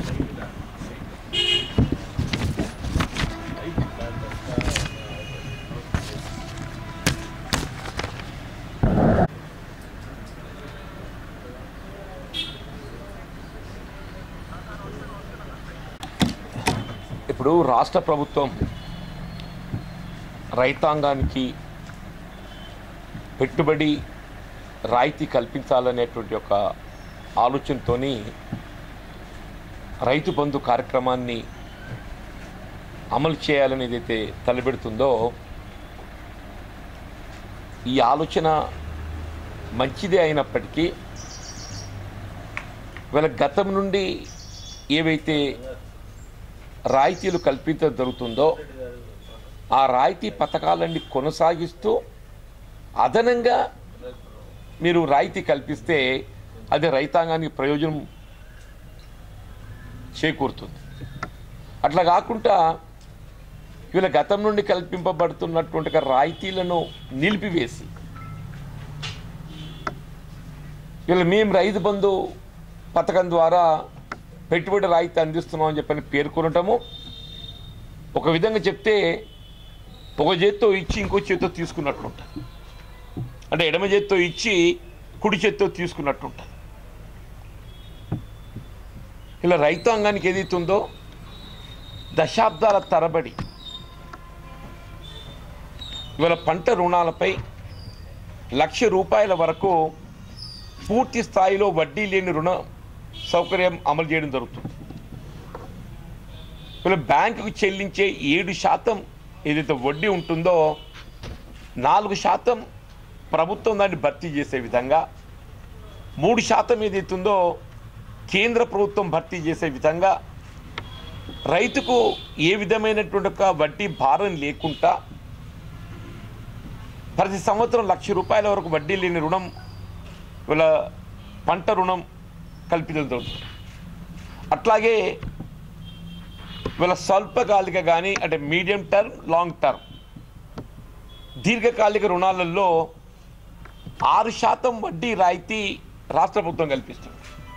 ఇప్పుడు రాష్ట్ర ప్రభుత్వం రైతాంగానికి పెట్టుబడి రాయితీ కల్పించాలనేటువంటి ఒక ఆలోచనతోని రైతు బంధు కార్యక్రమాన్ని అమలు చేయాలని ఏదైతే తలపెడుతుందో ఈ ఆలోచన మంచిదే అయినప్పటికీ వీళ్ళ గతం నుండి ఏవైతే రాయితీలు కల్పించడం జరుగుతుందో ఆ రాయితీ పథకాలన్నీ కొనసాగిస్తూ అదనంగా మీరు రాయితీ కల్పిస్తే అది రైతాంగానికి ప్రయోజనం చేకూరుతుంది అట్లా కాకుండా వీళ్ళ గతం నుండి కల్పింపబడుతున్నటువంటి ఒక రాయితీలను నిలిపివేసి వీళ్ళు మేము రైతు బంధు పథకం ద్వారా పెట్టుబడి రాయితీ అందిస్తున్నాం అని చెప్పని పేర్కొనటము ఒక విధంగా చెప్తే ఒక చేత్తో ఇచ్చి ఇంకో చేత్తో తీసుకున్నట్లుంటుంది అంటే ఎడమ చేత్తో ఇచ్చి కుడి చేత్తో తీసుకున్నట్లుంటుంది ఇలా రైతాంగానికి ఏదైతుందో దశాబ్దాల తరబడి ఇవాళ పంట రుణాలపై లక్ష రూపాయల వరకు పూర్తి స్థాయిలో వడ్డీ లేని రుణ సౌకర్యం అమలు చేయడం జరుగుతుంది వీళ్ళు బ్యాంకుకు చెల్లించే ఏడు శాతం ఏదైతే వడ్డీ ఉంటుందో నాలుగు శాతం ప్రభుత్వం దాన్ని భర్తీ చేసే విధంగా మూడు శాతం ఏదైతుందో కేంద్ర ప్రభుత్వం భర్తీ చేసే విధంగా రైతుకు ఏ విధమైనటువంటి ఒక వడ్డీ భారం లేకుండా ప్రతి సంవత్సరం లక్ష రూపాయల వరకు వడ్డీ లేని రుణం వీళ్ళ పంట రుణం కల్పించడం జరుగుతుంది అట్లాగే వీళ్ళ స్వల్పకాలిక కానీ అంటే మీడియం టర్మ్ లాంగ్ టర్మ్ దీర్ఘకాలిక రుణాలలో ఆరు శాతం వడ్డీ రాయితీ రాష్ట్ర ప్రభుత్వం కల్పిస్తుంది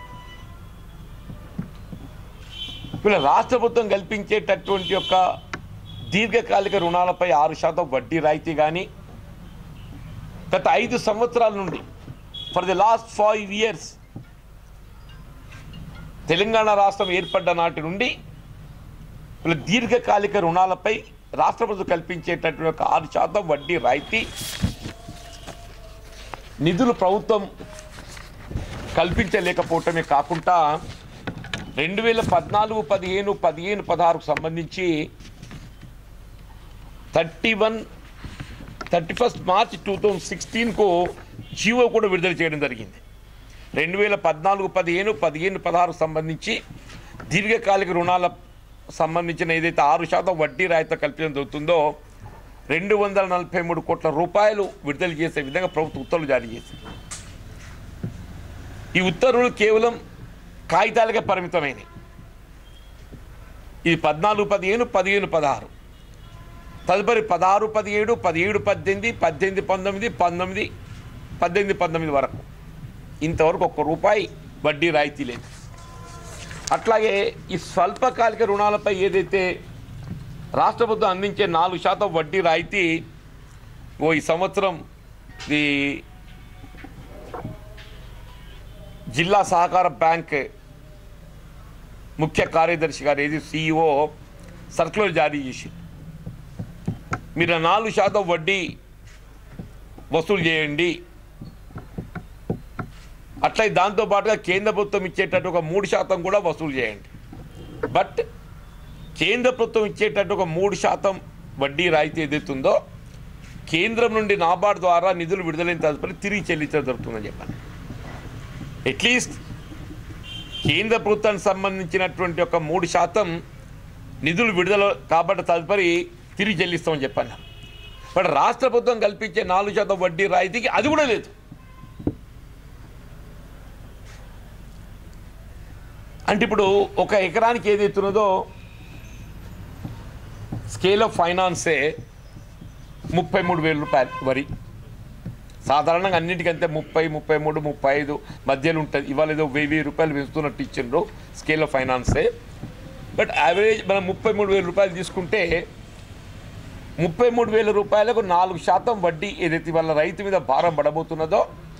వీళ్ళ రాష్ట్ర ప్రభుత్వం కల్పించేటటువంటి యొక్క దీర్ఘకాలిక రుణాలపై ఆరు శాతం వడ్డీ రాయితీ కానీ గత ఐదు సంవత్సరాల నుండి for the last five years Telangana రాష్ట్రం ఏర్పడ్డ నాటి నుండి వీళ్ళ దీర్ఘకాలిక రుణాలపై రాష్ట్ర ప్రభుత్వం కల్పించేటటువంటి ఒక ఆరు శాతం వడ్డీ రాయితీ నిధులు ప్రభుత్వం కల్పించలేకపోవటమే కాకుండా రెండు వేల పద్నాలుగు పదిహేను పదిహేను పదహారుకు సంబంధించి thirty one thirty first March two thousand సిక్స్టీన్కు జీవో కూడా విడుదల చేయడం జరిగింది రెండు వేల పద్నాలుగు పదిహేను పదిహేను పదహారుకు సంబంధించి దీర్ఘకాలిక రుణాల సంబంధించిన ఏదైతే ఆరు శాతం వడ్డీ రాయితీ కల్పించడం జరుగుతుందో రెండు వందల నలభై మూడు కోట్ల రూపాయలు విడుదల చేసే విధంగా ప్రభుత్వం ఉత్తర్వులు జారీ చేసింది ఈ ఉత్తర్వులు కేవలం కాగితాలకే పరిమితమైనవి ఇది పద్నాలుగు పదిహేను పదిహేను పదహారు తదుపరి పదహారు పదిహేడు పదిహేడు పద్దెనిమిది పద్దెనిమిది పంతొమ్మిది పంతొమ్మిది పద్దెనిమిది పంతొమ్మిది వరకు ఇంతవరకు ఒక్క రూపాయి వడ్డీ రాయితీ లేదు అట్లాగే ఈ స్వల్పకాలిక రుణాలపై ఏదైతే రాష్ట్ర ప్రభుత్వం అందించే నాలుగు శాతం వడ్డీ రాయితీ ఓ ఈ సంవత్సరం ఈ జిల్లా సహకార బ్యాంక్ ముఖ్య కార్యదర్శి గారు ఏది సిఇఓ సర్క్యులర్ జారీ చేసింది మీరు ఆ నాలుగు శాతం వడ్డీ వసూలు చేయండి అట్లే దాంతోపాటుగా కేంద్ర ప్రభుత్వం ఇచ్చేటట్టు ఒక మూడు శాతం కూడా వసూలు చేయండి బట్ కేంద్ర ప్రభుత్వం ఇచ్చేటట్టు ఒక మూడు శాతం వడ్డీ రాయితీ ఏదైతుందో కేంద్రం నుండి నాబార్డు ద్వారా నిధులు విడుదలైన తదుపరి తిరిగి చెల్లించడం జరుగుతుందని చెప్పాను అట్లీస్ట్ కేంద్ర ప్రభుత్వానికి సంబంధించినటువంటి ఒక మూడు శాతం నిధులు విడుదల కాబట్టి తదుపరి తిరిగి చెల్లిస్తామని చెప్పాను బట్ రాష్ట్ర ప్రభుత్వం కల్పించే నాలుగు శాతం వడ్డీ రాయితీకి అది కూడా లేదు అంటే ఇప్పుడు ఒక ఎకరానికి ఏదైతున్నదో స్కేల్ ఆఫ్ ఫైనాన్సే ముప్పై మూడు వేల రూపాయలు వరి సాధారణంగా అన్నిటికంటే ముప్పై ముప్పై మూడు ముప్పై ఐదు మధ్యలో ఉంటుంది ఇవాళ ఏదో వెయ్యి వెయ్యి రూపాయలు పెంచుతున్నట్టు ఇచ్చిండ్రు స్కేల్ ఆఫ్ ఫైనాన్సే బట్ యావరేజ్ మనం ముప్పై మూడు వేల రూపాయలు తీసుకుంటే ముప్పై మూడు వేల రూపాయలకు నాలుగు శాతం వడ్డీ ఏదైతే వాళ్ళ రైతు మీద భారం పడబోతున్నదో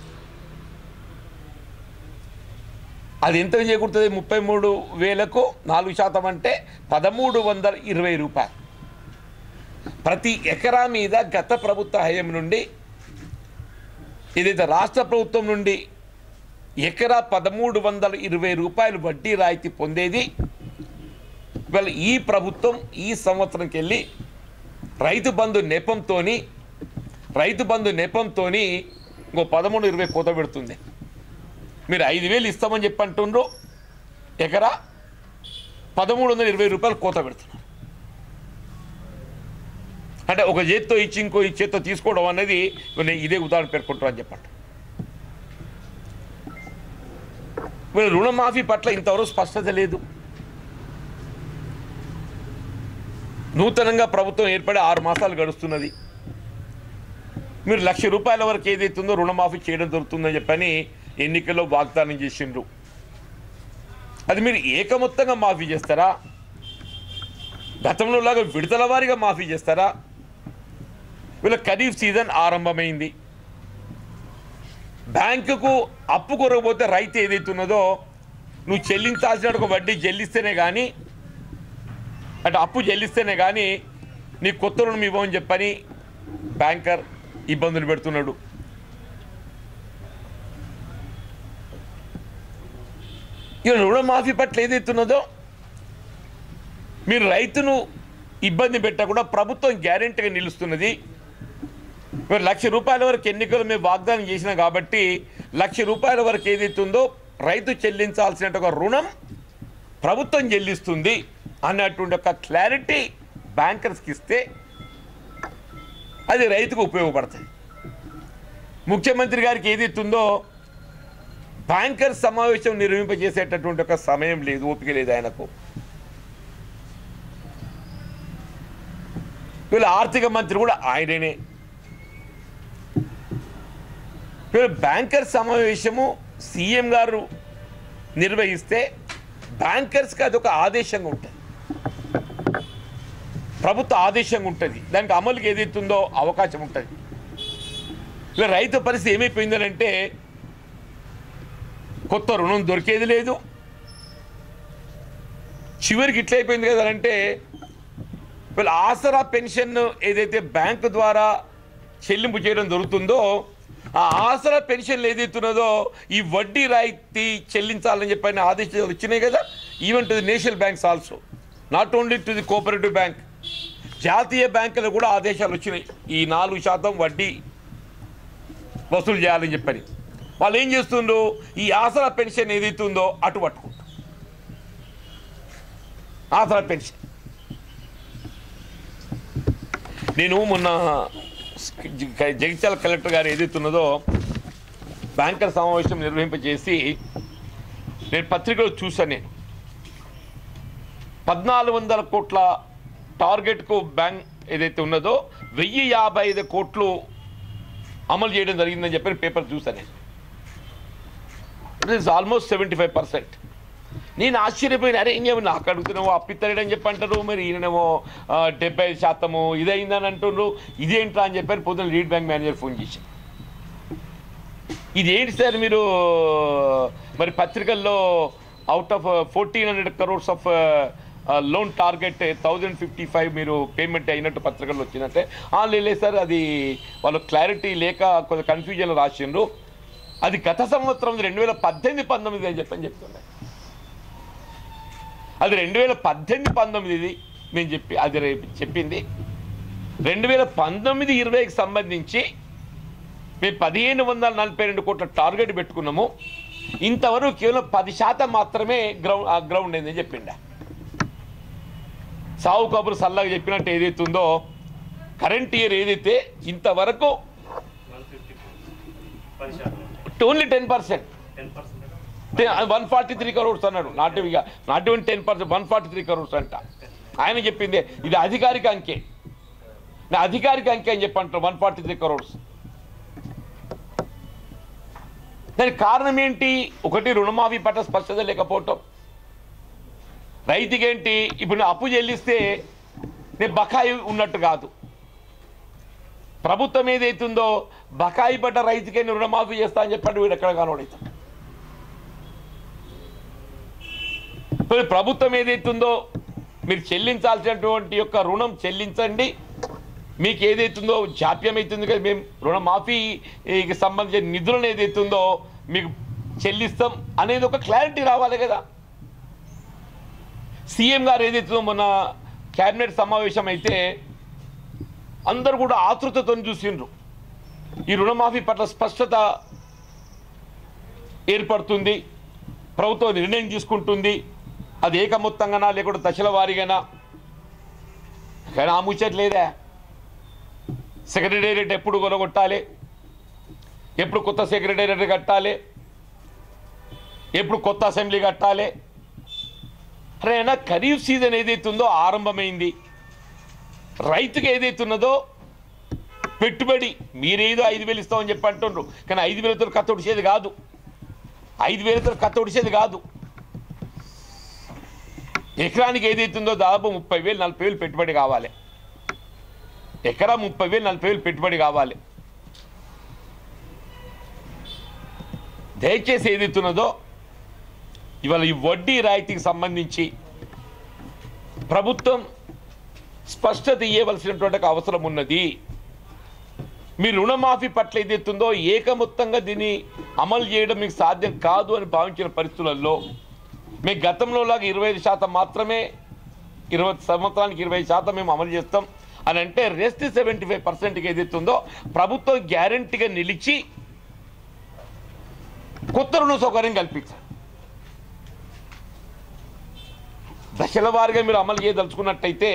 అది ఎంత చేకూరుతుంది ముప్పై మూడు వేలకు నాలుగు శాతం అంటే పదమూడు వందల ఇరవై రూపాయలు ప్రతి ఎకరా మీద గత ప్రభుత్వ హయం నుండి ఏదైతే రాష్ట్ర ప్రభుత్వం నుండి ఎకరా పదమూడు వందల ఇరవై రూపాయలు వడ్డీ రాయితీ పొందేది ఇవాళ ఈ ప్రభుత్వం ఈ సంవత్సరంకి వెళ్ళి రైతు బంధు నెపంతో రైతు బంధు నెపంతో ఇంకో పదమూడు ఇరవై కోత పెడుతుంది మీరు ఐదు వేలు ఇస్తామని చెప్పి అంటుండ్రు ఎకరా పదమూడు వందల ఇరవై రూపాయలు కోత పెడుతున్నారు అంటే ఒక చేత్తో ఇచ్చి ఇంకో ఈ చేత్తో తీసుకోవడం అనేది నేను ఇదే ఉదాహరణ పేర్కొంటాను అని చెప్పండి మీరు రుణమాఫీ పట్ల ఇంతవరకు స్పష్టత లేదు నూతనంగా ప్రభుత్వం ఏర్పడి ఆరు మాసాలు గడుస్తున్నది మీరు లక్ష రూపాయల వరకు ఏదైతుందో రుణమాఫీ చేయడం దొరుకుతుందని చెప్పని ఎన్నికల్లో వాగ్దానం చేసిండ్రు అది మీరు ఏకమొత్తంగా మాఫీ చేస్తారా గతంలో లాగా విడతల వారీగా మాఫీ చేస్తారా వీళ్ళ ఖరీఫ్ సీజన్ ఆరంభమైంది బ్యాంకుకు అప్పు కొరకపోతే రైతు ఏదైతున్నదో నువ్వు చెల్లించాల్సిన ఒక వడ్డీ చెల్లిస్తేనే కానీ అంటే అప్పు చెల్లిస్తేనే కానీ నీ కొత్త రుణం ఇవ్వమని చెప్పని బ్యాంకర్ ఇబ్బందులు పెడుతున్నాడు ఇక రుణమాఫీ పట్ల ఏదైతున్నదో మీరు రైతును ఇబ్బంది పెట్టకుండా ప్రభుత్వం గ్యారెంటీగా నిలుస్తున్నది మీరు లక్ష రూపాయల వరకు ఎన్నికలు మేము వాగ్దానం చేసినాం కాబట్టి లక్ష రూపాయల వరకు ఏదైతుందో రైతు చెల్లించాల్సిన ఒక రుణం ప్రభుత్వం చెల్లిస్తుంది అన్నటువంటి ఒక క్లారిటీ బ్యాంకర్స్కి ఇస్తే అది రైతుకు ఉపయోగపడుతుంది ముఖ్యమంత్రి గారికి ఏదైతుందో బ్యాంకర్ సమావేశం నిర్వహింపజేసేటటువంటి ఒక సమయం లేదు ఓపిక లేదు ఆయనకు వీళ్ళ ఆర్థిక మంత్రి కూడా ఆయననే వీళ్ళ బ్యాంకర్ సమావేశము సీఎం గారు నిర్వహిస్తే బ్యాంకర్స్కి అదొక ఆదేశంగా ఉంటుంది ప్రభుత్వ ఆదేశంగా ఉంటుంది దానికి అమలుకి ఏదైతుందో అవకాశం ఉంటుంది ఇలా రైతు పరిస్థితి ఏమైపోయిందనంటే కొత్త రుణం దొరికేది లేదు చివరికి ఇట్లా అయిపోయింది కదా అంటే వీళ్ళ ఆసరా పెన్షన్ ఏదైతే బ్యాంకు ద్వారా చెల్లింపు చేయడం జరుగుతుందో ఆ ఆసరా పెన్షన్లు ఏదైతున్నదో ఈ వడ్డీ రాయితీ చెల్లించాలని చెప్పని ఆదేశాలు వచ్చినాయి కదా even to the national banks also not only to the cooperative bank జాతీయ బ్యాంకులు కూడా ఆదేశాలు వచ్చినాయి ఈ నాలుగు శాతం వడ్డీ వసూలు చేయాలని చెప్పని వాళ్ళు ఏం చేస్తుండ్రు ఈ ఆసరా పెన్షన్ ఏదైతే ఉందో అటు పట్టుకుంటారు ఆసరా పెన్షన్ నేను మొన్న జగిత్యాల కలెక్టర్ గారు ఏదైతే ఉన్నదో బ్యాంకర్ సమావేశం నిర్వహింపజేసి నేను పత్రికలో చూశాను నేను పద్నాలుగు వందల కోట్ల టార్గెట్కు బ్యాంక్ ఏదైతే ఉన్నదో వెయ్యి యాభై ఐదు కోట్లు అమలు చేయడం జరిగిందని చెప్పి పేపర్ చూశాను నేను it is almost seventy five percent నేను ఆశ్చర్యపోయిన అరే ఇంకేమో నాకు అడుగుతున్నావు అప్పిత్తలేడని చెప్పి అంటారు మరి ఈయనేమో ఆ, డెబ్బై ఐదు శాతము ఇదైందని అంటున్నారు ఇదేంట్రా అని చెప్పారు పొద్దున్న లీడ్ బ్యాంక్ మేనేజర్ ఫోన్ చేసి ఇది ఏంటి సార్ మీరు మరి పత్రికల్లో out of fourteen hundred crores of loan target thousand fifty five మీరు పేమెంట్ అయినట్టు పత్రికల్లో వచ్చినట్టే "ఆ, లేదు సార్ అది వాళ్ళు క్లారిటీ లేక కొంచెం కన్ఫ్యూజన్ రాసిండ్రు అది గత సంవత్సరం రెండు వేల పద్దెనిమిది పంతొమ్మిది అని చెప్పని చెప్తుండే అది రెండు వేల పద్దెనిమిది పంతొమ్మిది నేను చెప్పి అది రేపు చెప్పింది రెండు వేల పంతొమ్మిది ఇరవైకి సంబంధించి మేము పదిహేను వందల నలభై రెండు కోట్ల టార్గెట్ పెట్టుకున్నాము ఇంతవరకు కేవలం పది శాతం మాత్రమే గ్రౌండ్ ఆ గ్రౌండ్ అయిందని చెప్పిండ సావు కబురు సల్లగా చెప్పినట్టు ఏదైతే ఉందో కరెంట్ ఇయర్ ఏదైతే ఇంతవరకు only ten percent ten percent one forty three crores అన్నాడు నాట్ ఇక not even ten percent one forty three crores అంట ఆయన చెప్పింది ఇది అధికారిక అంకె నా అధికారిక అంకె అని చెప్పి అంటారు వన్ ఫార్టీ త్రీ కరోడ్స్ దానికి కారణం ఏంటి ఒకటి రుణమాఫీ పట్ల స్పష్టత లేకపోవటం రైతుకేంటి ఇప్పుడు నేను అప్పు చెల్లిస్తే నేను బకాయి ఉన్నట్టు కాదు ప్రభుత్వం ఏదైతుందో బకాయి పడ్డ రైతుకే నేను రుణమాఫీ చేస్తా అని చెప్పండి వీడు ఎక్కడ కనబడతాం ఇప్పుడు ప్రభుత్వం ఏదైతుందో మీరు చెల్లించాల్సినటువంటి యొక్క రుణం చెల్లించండి మీకు ఏదైతుందో జాప్యం అవుతుంది కదా మేము రుణమాఫీకి సంబంధించిన నిధులను ఏదైతుందో మీకు చెల్లిస్తాం అనేది ఒక క్లారిటీ రావాలి కదా సీఎం గారు ఏదైతుందో మొన్న క్యాబినెట్ సమావేశం అయితే అందరూ కూడా ఆతృతతో చూసిండ్రు ఈ రుణమాఫీ పట్ల స్పష్టత ఏర్పడుతుంది ప్రభుత్వం నిర్ణయం తీసుకుంటుంది అది ఏకమొత్తంగానా లేకుంటే దశల వారీగానా కానీ ఆ ముచ్చట లేదా సెక్రటేరియట్ ఎప్పుడు కొనగొట్టాలి ఎప్పుడు కొత్త సెక్రటేరియట్ కట్టాలి ఎప్పుడు కొత్త అసెంబ్లీ కట్టాలి అరే అయినా ఖరీఫ్ సీజన్ ఏదైతుందో ఆరంభమైంది రైతుకి ఏదైతున్నదో పెట్టుబడి మీరేదో ఐదు వేలు ఇస్తామని చెప్పి అంటుండ్రు కానీ ఐదు వేలతో కత్త ఉడిచేది కాదు ఐదు వేలతో కత్త ఉడిచేది కాదు ఎకరానికి ఏదైతుందో దాదాపు ముప్పై వేలు నలభై వేలు పెట్టుబడి కావాలి ఎకరా ముప్పై వేలు నలభై వేలు పెట్టుబడి కావాలి దయచేసి ఏదైతున్నదో ఇవాళ ఈ వడ్డీ రాయితీకి సంబంధించి ప్రభుత్వం స్పష్టత ఇవ్వవలసినటువంటి ఒక అవసరం ఉన్నది మీ రుణమాఫీ పట్ల ఏదైతుందో ఏకమొత్తంగా దీన్ని అమలు చేయడం మీకు సాధ్యం కాదు అని భావించిన పరిస్థితులలో మేము గతంలో లాగా ఇరవై ఐదు శాతం మాత్రమే ఇరవై సంవత్సరానికి ఇరవై శాతం మేము అమలు చేస్తాం అని అంటే రెస్ట్ సెవెంటీ ఫైవ్ పర్సెంట్కి ఏదైతుందో ప్రభుత్వం గ్యారంటీగా నిలిచి కొత్త రుణ సౌకర్యం కల్పించారు దశల వారీగా మీరు అమలు చేయదలుచుకున్నట్టయితే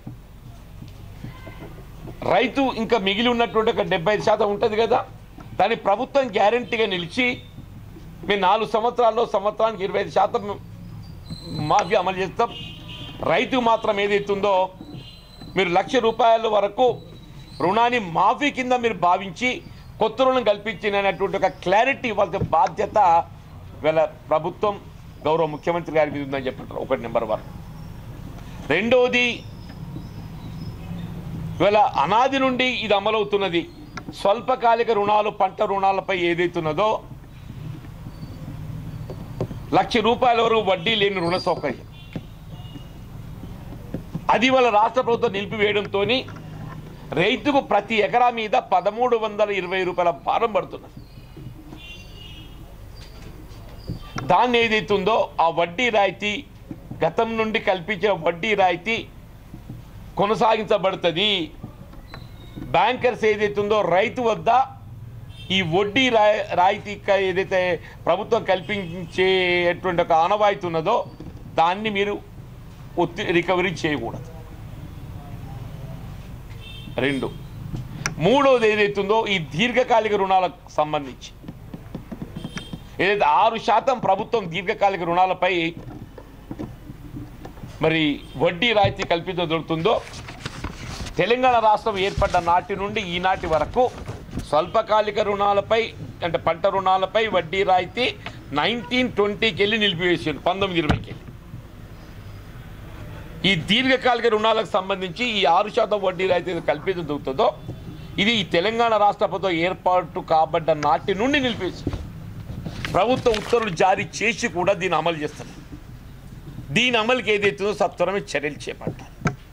రైతు ఇంకా మిగిలి ఉన్నటువంటి ఒక డెబ్బై ఐదు శాతం ఉంటుంది కదా దాన్ని ప్రభుత్వం గ్యారంటీగా నిలిచి మేము నాలుగు సంవత్సరాల్లో సంవత్సరానికి ఇరవై ఐదు శాతం మాఫీ అమలు చేస్తాం రైతు మాత్రం ఏదైతుందో మీరు లక్ష రూపాయల వరకు రుణాన్ని మాఫీ కింద మీరు భావించి కొత్త రుణం కల్పించినటువంటి ఒక క్లారిటీ ఇవ్వాల్సిన బాధ్యత వీళ్ళ ప్రభుత్వం గౌరవ ముఖ్యమంత్రి గారి మీద ఉందని చెప్పంటారు ఒకటి నెంబర్ వన్ రెండవది ఇవాళ అనాది నుండి ఇది అమలవుతున్నది స్వల్పకాలిక రుణాలు పంట రుణాలపై ఏదైతున్నదో లక్ష రూపాయల వరకు వడ్డీ లేని రుణ సౌకర్యం అది వాళ్ళ రాష్ట్ర ప్రభుత్వం నిలిపివేయడంతో రైతుకు ప్రతి ఎకరా మీద పదమూడు వందల ఇరవై రూపాయల భారం పడుతున్నది దాన్ని ఏదైతుందో ఆ వడ్డీ రాయితీ గతం నుండి కల్పించిన వడ్డీ రాయితీ కొనసాగించబడుతుంది బ్యాంకర్స్ ఏదైతుందో రైతు వద్ద ఈ వడ్డీ రాయి రాయితీ క- ఏదైతే ప్రభుత్వం కల్పించేటువంటి ఒక ఆనవాయితీ ఉన్నదో దాన్ని మీరు ఒత్తి రికవరీ చేయకూడదు రెండు మూడవది ఏదైతుందో ఈ దీర్ఘకాలిక రుణాలకు సంబంధించి ఏదైతే ఆరు శాతం ప్రభుత్వం దీర్ఘకాలిక రుణాలపై మరి వడ్డీ రాయితీ కల్పించడం దొరుకుతుందో తెలంగాణ రాష్ట్రం ఏర్పడ్డ నాటి నుండి ఈనాటి వరకు స్వల్పకాలిక రుణాలపై అంటే పంట రుణాలపై వడ్డీ రాయితీ నైన్టీన్ ట్వంటీకి వెళ్ళి నిలిపివేసారు పంతొమ్మిది ఇరవైకి వెళ్ళి ఈ దీర్ఘకాలిక రుణాలకు సంబంధించి ఈ ఆరు శాతం వడ్డీ రాయితీ కల్పించడం దొరుకుతుందో ఇది ఈ తెలంగాణ రాష్ట్ర ప్రభుత్వం ఏర్పాటు కాబడ్డ నాటి నుండి నిలిపేసి ప్రభుత్వ ఉత్తర్వులు జారీ చేసి కూడా దీన్ని అమలు చేస్తున్నారు దీని అమలుకి ఏదైతుందో సత్వరమే చర్యలు చేపట్టాలి